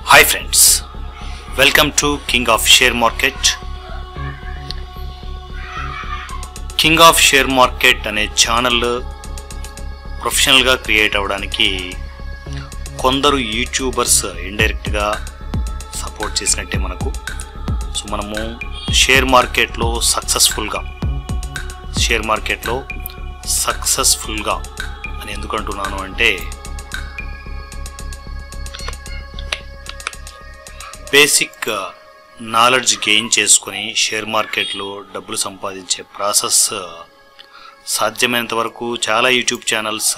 hi friends welcome to king of share market king of share market అనే channel ప్రొఫెషనల్గా create అవ్వడానికి కొందరు YouTubers ఇండైరెక్ట్గా సపోర్ట్ చేసినట్టే మనకు సో మనము షేర్ మార్కెట్లో సక్సెస్ఫుల్గా షేర్ మార్కెట్లో సక్సెస్ఫుల్గా అని ఎందుకు అంటున్నాను అంటే బేసిక్ నాలెడ్జ్ గెయిన్ చేసుకొని షేర్ మార్కెట్లో డబ్బులు సంపాదించే ప్రాసెస్ సాధ్యమైనంత వరకు చాలా యూట్యూబ్ ఛానల్స్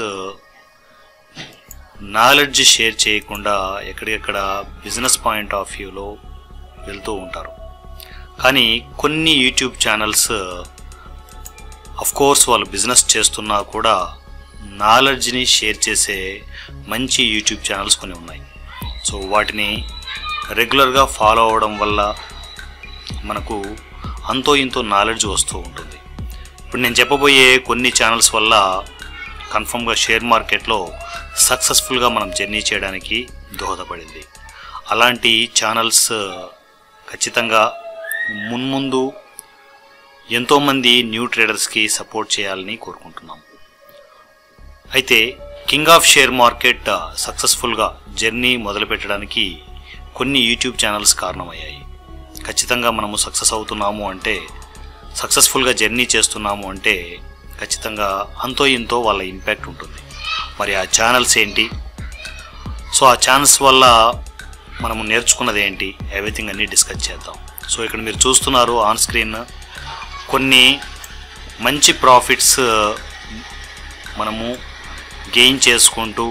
నాలెడ్జ్ షేర్ చేయకుండా ఎక్కడికెక్కడ బిజినెస్ పాయింట్ ఆఫ్ వ్యూలో వెళ్తూ ఉంటారు కానీ కొన్ని యూట్యూబ్ ఛానల్స్ అఫ్ కోర్స్ వాళ్ళు బిజినెస్ చేస్తున్నా కూడా నాలెడ్జ్ని షేర్ చేసే మంచి యూట్యూబ్ ఛానల్స్ కొన్ని ఉన్నాయి సో వాటిని రెగ్యులర్గా ఫాలో అవడం వల్ల మనకు అంతో ఇంతో నాలెడ్జ్ వస్తూ ఉంటుంది ఇప్పుడు నేను చెప్పబోయే కొన్ని ఛానల్స్ వల్ల కన్ఫర్మ్గా షేర్ మార్కెట్లో సక్సెస్ఫుల్గా మనం జర్నీ చేయడానికి దోహదపడింది అలాంటి ఛానల్స్ ఖచ్చితంగా మున్ముందు ఎంతోమంది న్యూ ట్రేడర్స్కి సపోర్ట్ చేయాలని కోరుకుంటున్నాం అయితే కింగ్ ఆఫ్ షేర్ మార్కెట్ సక్సెస్ఫుల్గా జర్నీ మొదలుపెట్టడానికి కొన్ని యూట్యూబ్ ఛానల్స్ కారణమయ్యాయి ఖచ్చితంగా మనము సక్సెస్ అవుతున్నాము అంటే సక్సెస్ఫుల్గా జర్నీ చేస్తున్నాము అంటే ఖచ్చితంగా అంతో ఇంతో వాళ్ళ ఇంపాక్ట్ ఉంటుంది మరి ఆ ఛానల్స్ ఏంటి సో ఆ ఛానల్స్ వల్ల మనము నేర్చుకున్నది ఏంటి ఎవ్రీథింగ్ అన్నీ డిస్కస్ చేద్దాం సో ఇక్కడ మీరు చూస్తున్నారు ఆన్ స్క్రీన్ కొన్ని మంచి ప్రాఫిట్స్ మనము గెయిన్ చేసుకుంటూ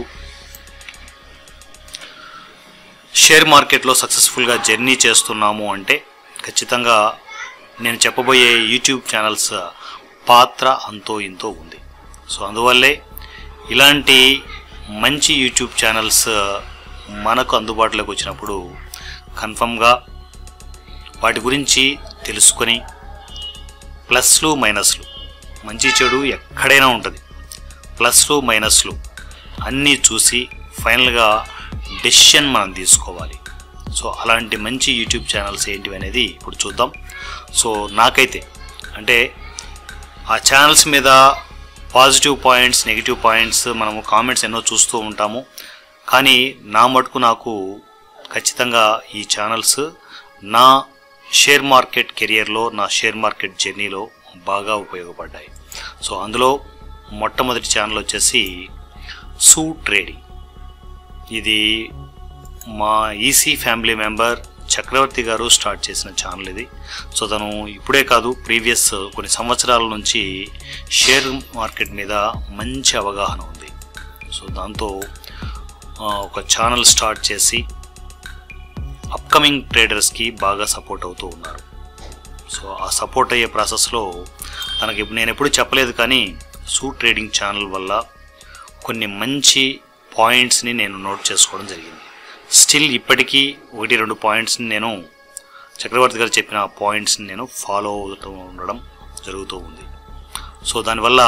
షేర్ మార్కెట్లో సక్సెస్ఫుల్గా జర్నీ చేస్తున్నాము అంటే ఖచ్చితంగా నేను చెప్పబోయే యూట్యూబ్ ఛానల్స్ పాత్ర అంతో ఇంతో ఉంది సో అందువల్లే ఇలాంటి మంచి యూట్యూబ్ ఛానల్స్ మనకు అందుబాటులోకి వచ్చినప్పుడు కన్ఫర్మ్గా వాటి గురించి తెలుసుకొని ప్లస్లు మైనస్లు మంచి చెడు ఎక్కడైనా ఉంటుంది ప్లస్లు మైనస్లు అన్నీ చూసి ఫైనల్గా డెసిషన్ మనం తీసుకోవాలి సో అలాంటి మంచి యూట్యూబ్ ఛానల్స్ ఏంటివి అనేది ఇప్పుడు చూద్దాం సో నాకైతే అంటే ఆ ఛానల్స్ మీద పాజిటివ్ పాయింట్స్ నెగిటివ్ పాయింట్స్ మనము కామెంట్స్ ఎన్నో చూస్తూ ఉంటాము కానీ నా మటుకు నాకు ఖచ్చితంగా ఈ ఛానల్స్ నా షేర్ మార్కెట్ కెరియర్లో నా షేర్ మార్కెట్ జర్నీలో బాగా ఉపయోగపడ్డాయి సో అందులో మొట్టమొదటి ఛానల్ వచ్చేసి సూ ట్రేడింగ్ ఇది మా ఈసీ ఫ్యామిలీ మెంబర్ చక్రవర్తి గారు స్టార్ట్ చేసిన ఛానల్ ఇది సో తను ఇప్పుడే కాదు ప్రీవియస్ కొన్ని సంవత్సరాల నుంచి షేర్ మార్కెట్ మీద మంచి అవగాహన ఉంది సో దాంతో ఆ, ఒక ఛానల్ స్టార్ట్ చేసి అప్కమింగ్ ట్రేడర్స్కి బాగా సపోర్ట్ అవుతూ ఉన్నారు సో ఆ సపోర్ట్ అయ్యే ప్రాసెస్లో తనకి ఇప్పుడు నేను ఎప్పుడు చెప్పలేదు కానీ సూ ట్రేడింగ్ ఛానల్ వల్ల కొన్ని మంచి పాయింట్స్ని నేను నోట్ చేసుకోవడం జరిగింది స్టిల్ ఇప్పటికీ ఒకటి రెండు పాయింట్స్ని నేను చక్రవర్తి గారు చెప్పిన పాయింట్స్ని నేను ఫాలో అవుతూ ఉండడం జరుగుతూ ఉంది సో దానివల్ల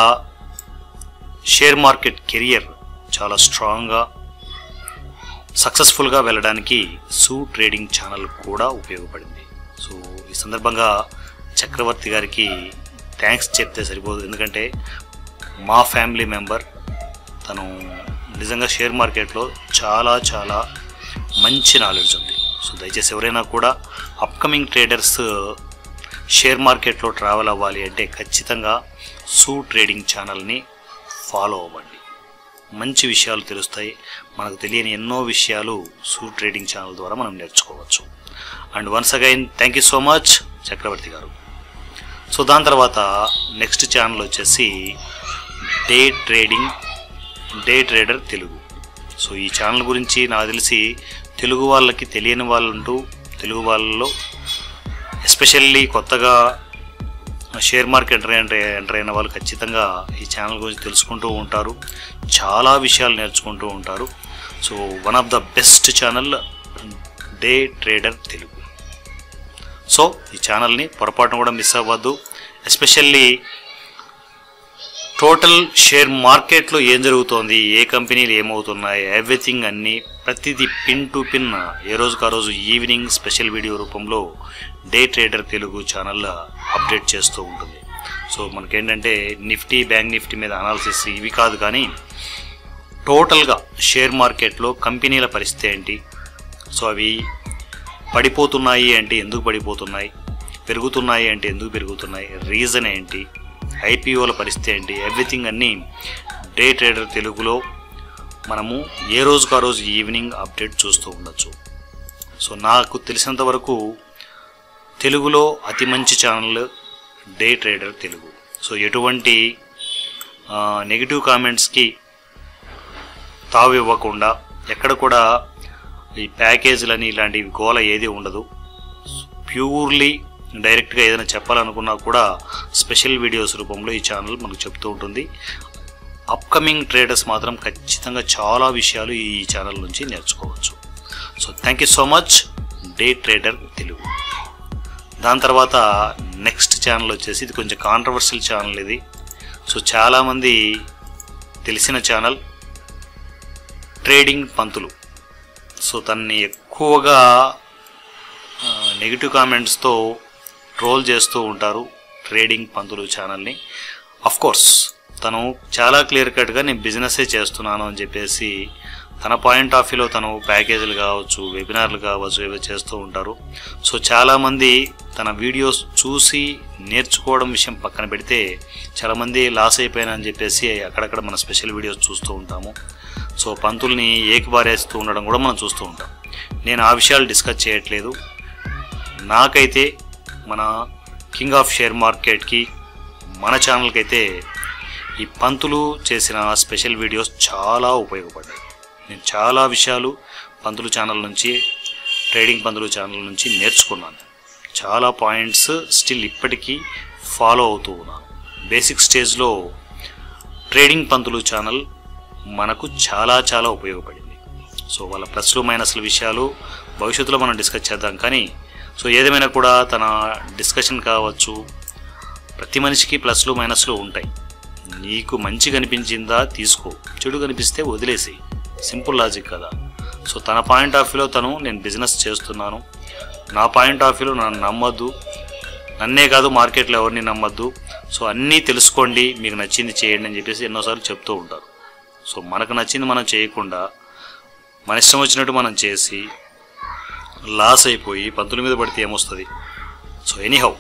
షేర్ మార్కెట్ కెరియర్ చాలా స్ట్రాంగ్గా సక్సెస్ఫుల్గా వెళ్ళడానికి సూ ట్రేడింగ్ ఛానల్ కూడా ఉపయోగపడింది సో ఈ సందర్భంగా చక్రవర్తి గారికి థ్యాంక్స్ చెప్తే సరిపోదు ఎందుకంటే మా ఫ్యామిలీ మెంబర్ తను నిజంగా షేర్ మార్కెట్లో చాలా చాలా మంచి నాలెడ్జ్ ఉంది సో దయచేసి ఎవరైనా కూడా అప్కమింగ్ ట్రేడర్స్ షేర్ మార్కెట్లో ట్రావెల్ అవ్వాలి అంటే ఖచ్చితంగా సూ ట్రేడింగ్ ఛానల్ని ఫాలో అవ్వండి మంచి విషయాలు తెలుస్తాయి మనకు తెలియని ఎన్నో విషయాలు సూ ట్రేడింగ్ ఛానల్ ద్వారా మనం నేర్చుకోవచ్చు and once again thank you so much Chakravarthi గారు సో దాని తర్వాత నెక్స్ట్ ఛానల్ వచ్చేసి day trading day trader Telugu so ఈ ఛానల్ గురించి నాకు తెలిసి తెలుగు వాళ్ళకి తెలియని వాళ్ళంటూ తెలుగు వాళ్ళలో ఎస్పెషల్లీ కొత్తగా షేర్ మార్కెట్ ఎంటర్ ఎంటర్ అయిన వాళ్ళు ఖచ్చితంగా ఈ ఛానల్ గురించి తెలుసుకుంటూ ఉంటారు చాలా విషయాలు నేర్చుకుంటూ ఉంటారు so one of the best channel day trader Telugu so ఈ ఛానల్ని పొరపాటున కూడా మిస్ అవ్వద్దు ఎస్పెషల్లీ టోటల్ షేర్ మార్కెట్లో ఏం జరుగుతోంది ఏ కంపెనీలు ఏమవుతున్నాయి ఎవ్రీథింగ్ అన్నీ ప్రతిదీ పిన్ టు పిన్ ఏ రోజుకు ఆ రోజు ఈవినింగ్ స్పెషల్ వీడియో రూపంలో day trader Telugu channel update చేస్తూ ఉంటుంది సో మనకేంటంటే నిఫ్టీ బ్యాంక్ నిఫ్టీ మీద అనాలిసిస్ ఇవి కాదు కానీ టోటల్గా షేర్ మార్కెట్లో కంపెనీల పరిస్థితి ఏంటి సో అవి పడిపోతున్నాయి అంటే ఎందుకు పడిపోతున్నాయి పెరుగుతున్నాయి అంటే ఎందుకు పెరుగుతున్నాయి రీజన్ ఏంటి ఐపీఓల పరిస్థితి ఏంటి ఎవ్రీథింగ్ అన్నీ డే ట్రేడర్ తెలుగులో మనము ఏ రోజుకు ఆ రోజు ఈవినింగ్ అప్డేట్ చూస్తూ ఉండొచ్చు సో నాకు తెలిసినంత వరకు తెలుగులో అతి మంచి channel day trader Telugu so ఎటువంటి నెగిటివ్ కామెంట్స్కి తావు ఇవ్వకుండా ఎక్కడ కూడా ఈ ప్యాకేజీలని ఇలాంటివి గోల ఏది ఉండదు ప్యూర్లీ డైరెక్ట్గా ఏదైనా చెప్పాలనుకున్నా కూడా స్పెషల్ వీడియోస్ రూపంలో ఈ ఛానల్ మనకు చెప్తూ ఉంటుంది అప్కమింగ్ ట్రేడర్స్ మాత్రం ఖచ్చితంగా చాలా విషయాలు ఈ ఛానల్ నుంచి నేర్చుకోవచ్చు so thank you so much day trader Telugu దాని తర్వాత నెక్స్ట్ ఛానల్ వచ్చేసి ఇది కొంచెం కాంట్రవర్షియల్ ఛానల్ ఇది సో చాలామంది తెలిసిన ఛానల్ ట్రేడింగ్ పంతులు సో తనని ఎక్కువగా నెగిటివ్ కామెంట్స్తో ట్రోల్ చేస్తూ ఉంటారు ట్రేడింగ్ పంతులు ఛానల్ని కోర్స్ తను చాలా క్లియర్ కట్గా నేను బిజినెస్సే చేస్తున్నాను అని చెప్పేసి తన పాయింట్ ఆఫ్ వ్యూలో తను ప్యాకేజీలు కావచ్చు వెబినార్లు కావచ్చు ఏవో చేస్తూ ఉంటారు సో చాలామంది తన వీడియోస్ చూసి నేర్చుకోవడం విషయం పక్కన పెడితే చాలామంది లాస్ అయిపోయినా అని చెప్పేసి అక్కడక్కడ మన స్పెషల్ వీడియోస్ చూస్తూ ఉంటాము సో పంతుల్ని ఏకబారేస్తూ ఉండడం కూడా మనం చూస్తూ ఉంటాం నేను ఆ విషయాలు డిస్కస్ చేయట్లేదు నాకైతే మన కింగ్ ఆఫ్ షేర్ మార్కెట్కి మన ఛానల్కి అయితే ఈ పంతులు చేసిన స్పెషల్ వీడియోస్ చాలా ఉపయోగపడ్డాయి నేను చాలా విషయాలు పంతులు ఛానల్ నుంచి ట్రేడింగ్ పంతులు ఛానల్ నుంచి నేర్చుకున్నాను చాలా పాయింట్స్ స్టిల్ ఇప్పటికీ ఫాలో అవుతూ ఉన్నాను బేసిక్ స్టేజ్లో ట్రేడింగ్ పంతులు ఛానల్ మనకు చాలా చాలా ఉపయోగపడింది సో వాళ్ళ ప్లస్లు మైనస్ల విషయాలు భవిష్యత్తులో మనం డిస్కస్ చేద్దాం కానీ సో ఏదేమైనా కూడా తన డిస్కషన్ కావచ్చు ప్రతి మనిషికి ప్లస్లు మైనస్లు ఉంటాయి నీకు మంచి కనిపించిందా తీసుకో చెడు కనిపిస్తే వదిలేసి సింపుల్ లాజిక్ కదా సో తన పాయింట్ ఆఫ్ వ్యూలో తను నేను బిజినెస్ చేస్తున్నాను నా పాయింట్ ఆఫ్ వ్యూలో నన్ను నమ్మొద్దు నన్నే కాదు మార్కెట్లో ఎవరిని నమ్మొద్దు సో అన్నీ తెలుసుకోండి మీకు నచ్చింది చేయండి అని చెప్పేసి ఎన్నోసార్లు చెప్తూ ఉంటారు సో మనకు నచ్చింది మనం చేయకుండా మన ఇష్టం వచ్చినట్టు మనం చేసి లాస్ అయిపోయి పంతుల మీద పడితే ఏమొస్తుంది సో ఎనీహౌ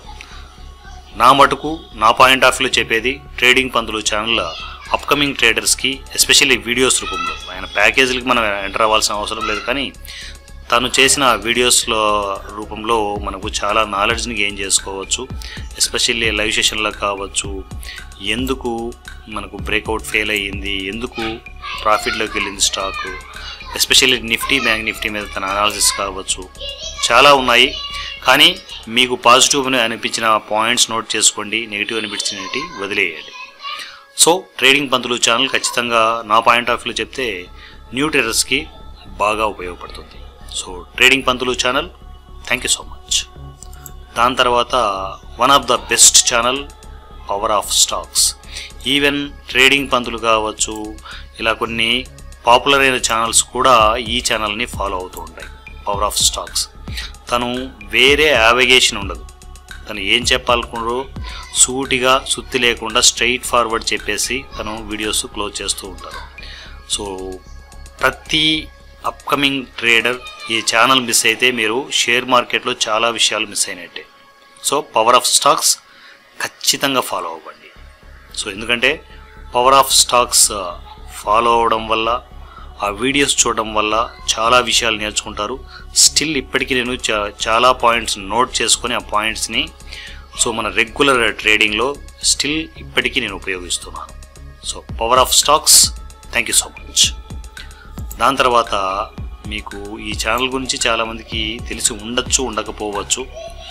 నా మటుకు నా పాయింట్ ఆఫ్ వ్యూలో చెప్పేది ట్రేడింగ్ పంతులు ఛానల్ అప్కమింగ్ ట్రేడర్స్కి ఎస్పెషల్లీ వీడియోస్ రూపంలో ఆయన ప్యాకేజీలకి మనం ఎంటర్ అవ్వాల్సిన అవసరం లేదు కానీ తను చేసిన వీడియోస్లో రూపంలో మనకు చాలా నాలెడ్జ్ని గెయిన్ చేసుకోవచ్చు ఎస్పెషల్లీ లైవ్ సెషన్లో కావచ్చు ఎందుకు మనకు బ్రేక్అవుట్ ఫెయిల్ అయ్యింది ఎందుకు ప్రాఫిట్లోకి వెళ్ళింది stock especially Nifty bank Nifty మీద తన అనాలిసిస్ కావచ్చు చాలా ఉన్నాయి కానీ మీకు పాజిటివ్ అని అనిపించిన పాయింట్స్ నోట్ చేసుకోండి నెగిటివ్ అనిపించినవి వదిలేయండి సో ట్రేడింగ్ పంతులు ఛానల్ ఖచ్చితంగా నా పాయింట్ ఆఫ్ వ్యూ చెప్తే న్యూ ట్రేడర్స్కి బాగా ఉపయోగపడుతుంది so trading Pantulu channel thank you so much దాని తర్వాత one of the best channel power of stocks even trading Pantulu కావచ్చు ఇలా కొన్ని పాపులర్ అయిన ఛానల్స్ కూడా ఈ ఛానల్ని ఫాలో అవుతూ ఉంటాయి పవర్ ఆఫ్ స్టాక్స్ తను వేరే యావిగేషన్ ఉండదు తను ఏం చెప్పాలనుకున్నారో సూటిగా సుత్తి లేకుండా స్ట్రైట్ ఫార్వర్డ్ చెప్పేసి తను వీడియోస్ క్లోజ్ చేస్తూ ఉంటారు సో ప్రతి అప్కమింగ్ ట్రేడర్ ఈ ఛానల్ మిస్ అయితే మీరు షేర్ మార్కెట్లో చాలా విషయాలు మిస్ అయినట్టే సో పవర్ ఆఫ్ స్టాక్స్ ఖచ్చితంగా ఫాలో అవ్వండి సో ఎందుకంటే పవర్ ఆఫ్ స్టాక్స్ ఫాలో అవ్వడం వల్ల ఆ వీడియోస్ చూడడం వల్ల చాలా విషయాలు నేర్చుకుంటారు స్టిల్ ఇప్పటికీ నేను చా- చాలా పాయింట్స్ నోట్ చేసుకొని ఆ పాయింట్స్ని సో మన రెగ్యులర్ ట్రేడింగ్లో స్టిల్ ఇప్పటికీ నేను ఉపయోగిస్తున్నాను so power of stocks thank you so much దాని తర్వాత మీకు ఈ ఛానల్ గురించి చాలామందికి తెలిసి ఉండొచ్చు ఉండకపోవచ్చు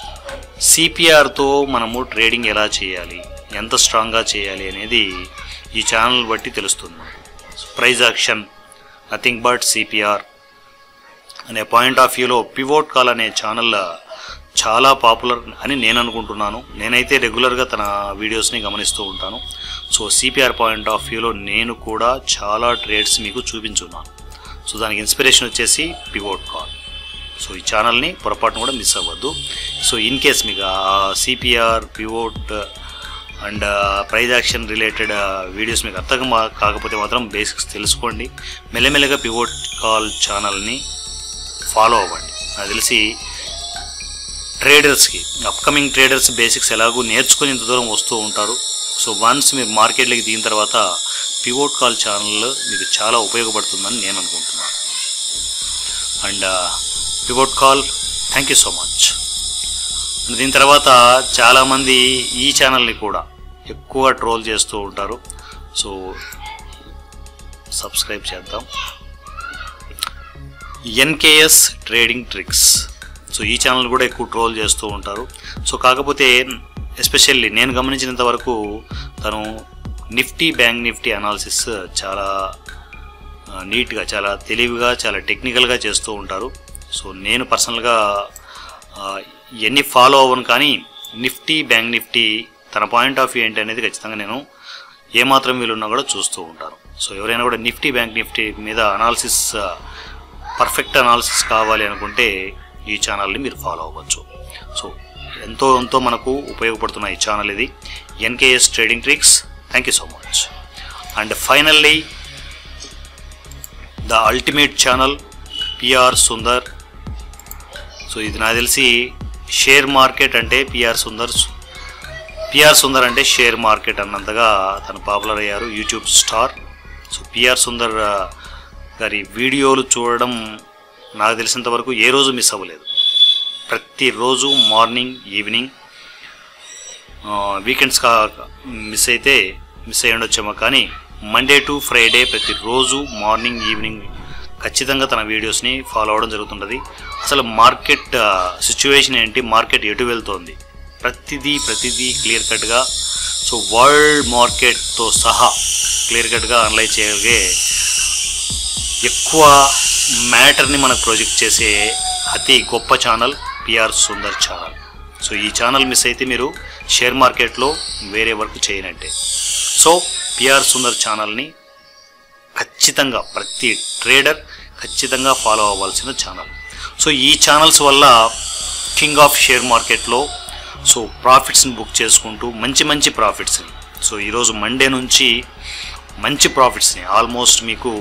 సిపిఆర్తో మనము ట్రేడింగ్ ఎలా చేయాలి ఎంత స్ట్రాంగ్గా చేయాలి అనేది ఈ ఛానల్ బట్టి తెలుస్తుంది price action nothing but CPR అనే పాయింట్ ఆఫ్ వ్యూలో పివోట్ కాల్ అనే ఛానల్ చాలా పాపులర్ అని నేను అనుకుంటున్నాను నేనైతే రెగ్యులర్గా తన వీడియోస్ని గమనిస్తూ ఉంటాను సో సిపిఆర్ పాయింట్ ఆఫ్ వ్యూలో నేను కూడా చాలా ట్రేడ్స్ మీకు చూపించున్నాను సో దానికి ఇన్స్పిరేషన్ వచ్చేసి పివోట్ కాల్ సో ఈ ఛానల్ని పొరపాటును కూడా మిస్ అవ్వద్దు సో ఇన్ కేస్ మీకు CPR pivot and price action related videos మీకు అర్థం మా- కాకపోతే మాత్రం బేసిక్స్ తెలుసుకోండి మెల్లమెల్లగా పివోట్ కాల్ ఛానల్ని ఫాలో అవ్వండి నాకు తెలిసి ట్రేడర్స్కి అప్కమింగ్ ట్రేడర్స్ బేసిక్స్ ఎలాగో నేర్చుకుని ఇంత దూరం వస్తూ ఉంటారు సో వన్స్ మీరు మార్కెట్లోకి దిగిన తర్వాత పివోట్ కాల్ ఛానల్ మీకు చాలా ఉపయోగపడుతుందని నేను అనుకుంటున్నాను and pivot call thank you so much దీని తర్వాత చాలామంది ఈ ఛానల్ని కూడా ఎక్కువ ట్రోల్ చేస్తూ ఉంటారు సో సబ్స్క్రైబ్ చేద్దాం ఎన్కేఎస్ ట్రేడింగ్ ట్రిక్స్ సో ఈ ఛానల్ కూడా ఎక్కువ ట్రోల్ చేస్తూ ఉంటారు సో కాకపోతే ఎస్పెషల్లీ నేను గమనించినంత వరకు తను నిఫ్టీ బ్యాంక్ నిఫ్టీ అనాలిసిస్ చాలా ఆ, నీట్గా చాలా తెలివిగా చాలా టెక్నికల్గా చేస్తూ ఉంటారు సో నేను పర్సనల్గా ఆ, ఇవన్నీ ఫాలో అవ్వను కానీ నిఫ్టీ బ్యాంక్ నిఫ్టీ తన పాయింట్ ఆఫ్ వ్యూ ఏంటి అనేది ఖచ్చితంగా నేను ఏమాత్రం వీలున్నా కూడా చూస్తూ ఉంటాను సో ఎవరైనా కూడా నిఫ్టీ బ్యాంక్ నిఫ్టీ మీద అనాలిసిస్ పర్ఫెక్ట్ అనాలిసిస్ కావాలి అనుకుంటే ఈ ఛానల్ని మీరు ఫాలో అవ్వచ్చు సో ఎంతో ఎంతో మనకు ఉపయోగపడుతున్న ఈ ఛానల్ ఇది NKS trading tricks thank you so much and finally the ultimate channel PR Sundar so ఇది నాకు తెలిసి షేర్ మార్కెట్ అంటే పిఆర్ సుందర్ పిఆర్ సుందర్ అంటే షేర్ మార్కెట్ అన్నంతగా తను పాపులర్ అయ్యారు YouTube star so PR Sundar ఆ, గారి వీడియోలు చూడడం నాకు తెలిసినంత వరకు ఏ రోజు మిస్ అవ్వలేదు ప్రతిరోజు మార్నింగ్ ఈవినింగ్ వీకెండ్స్ కా మిస్ అయితే మిస్ అయ్యి ఉండొచ్చేమో కానీ మండే టు ఫ్రైడే ప్రతిరోజు మార్నింగ్ ఈవినింగ్ ఖచ్చితంగా తన వీడియోస్ని ఫాలో అవ్వడం జరుగుతుంటుంది అసలు మార్కెట్ సిచ్యువేషన్ ఏంటి మార్కెట్ ఎటు వెళ్తోంది ప్రతిదీ ప్రతిదీ క్లియర్ కట్గా సో వరల్డ్ మార్కెట్తో సహా క్లియర్ కట్గా అనలైజ్ చేయగలిగే ఎక్కువ మ్యాటర్ని మనకు ప్రొజెక్ట్ చేసే అతి గొప్ప channel PR Sundar channel so ఈ ఛానల్ మిస్ అయితే మీరు షేర్ మార్కెట్లో వేరే వర్క్ చేయనట్టే సో పిఆర్ సుందర్ ఛానల్ని ఖచ్చితంగా ప్రతి ట్రేడర్ ఖచ్చితంగా ఫాలో అవ్వాల్సిన ఛానల్ సో ఈ ఛానల్స్ వల్ల కింగ్ ఆఫ్ షేర్ మార్కెట్లో సో ప్రాఫిట్స్ని బుక్ చేసుకుంటూ మంచి మంచి ప్రాఫిట్స్ని సో ఈరోజు మండే నుంచి మంచి ప్రాఫిట్స్ని ఆల్మోస్ట్ మీకు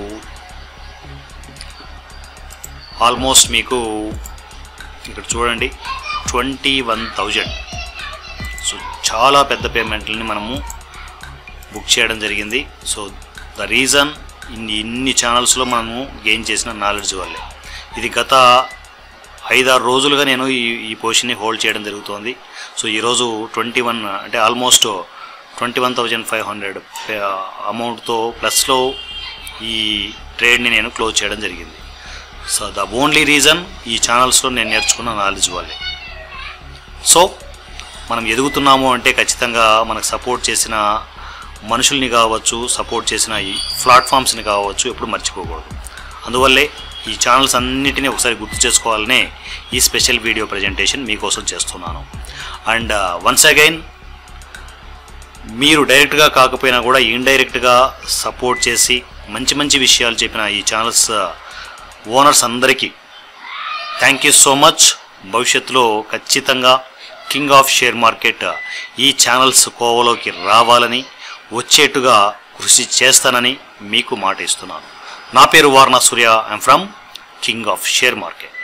ఆల్మోస్ట్ మీకు ఇక్కడ చూడండి ట్వంటీ వన్ థౌజండ్ సో చాలా పెద్ద పేమెంట్లని మనము బుక్ చేయడం జరిగింది సో ద రీజన్ ఇన్ని ఇన్ని ఛానల్స్లో మనము గెయిన్ చేసిన నాలెడ్జ్ వల్లే ఇది గత ఐదారు రోజులుగా నేను ఈ ఈ పొజిషన్ని హోల్డ్ చేయడం జరుగుతోంది సో ఈరోజు ట్వంటీ వన్ అంటే almost twenty one thousand five hundred అమౌంట్తో ప్లస్లో ఈ ట్రేడ్ని నేను క్లోజ్ చేయడం జరిగింది సో ద ఓన్లీ రీజన్ ఈ ఛానల్స్లో నేను నేర్చుకున్న నాలెడ్జ్ వల్లే సో మనం ఎదుగుతున్నాము అంటే ఖచ్చితంగా మనకు సపోర్ట్ చేసిన మనుషుల్ని కావచ్చు సపోర్ట్ చేసిన ఈ ప్లాట్ఫామ్స్ని కావచ్చు ఎప్పుడు మర్చిపోకూడదు అందువల్లే ఈ ఛానల్స్ అన్నిటినీ ఒకసారి గుర్తు చేసుకోవాలనే ఈ స్పెషల్ వీడియో ప్రజెంటేషన్ మీకోసం చేస్తున్నాను అండ్ వన్స్ అగైన్ మీరు డైరెక్ట్గా కాకపోయినా కూడా ఇండైరెక్ట్గా సపోర్ట్ చేసి మంచి మంచి విషయాలు చెప్పిన ఈ ఛానల్స్ ఓనర్స్ అందరికీ థ్యాంక్ యూ సో మచ్ భవిష్యత్తులో ఖచ్చితంగా కింగ్ ఆఫ్ షేర్ మార్కెట్ ఈ ఛానల్స్ కోవలోకి రావాలని వచ్చేట్టుగా కృషి చేస్తానని మీకు మాట ఇస్తున్నాను నా పేరు Varana Surya I'm from king of share market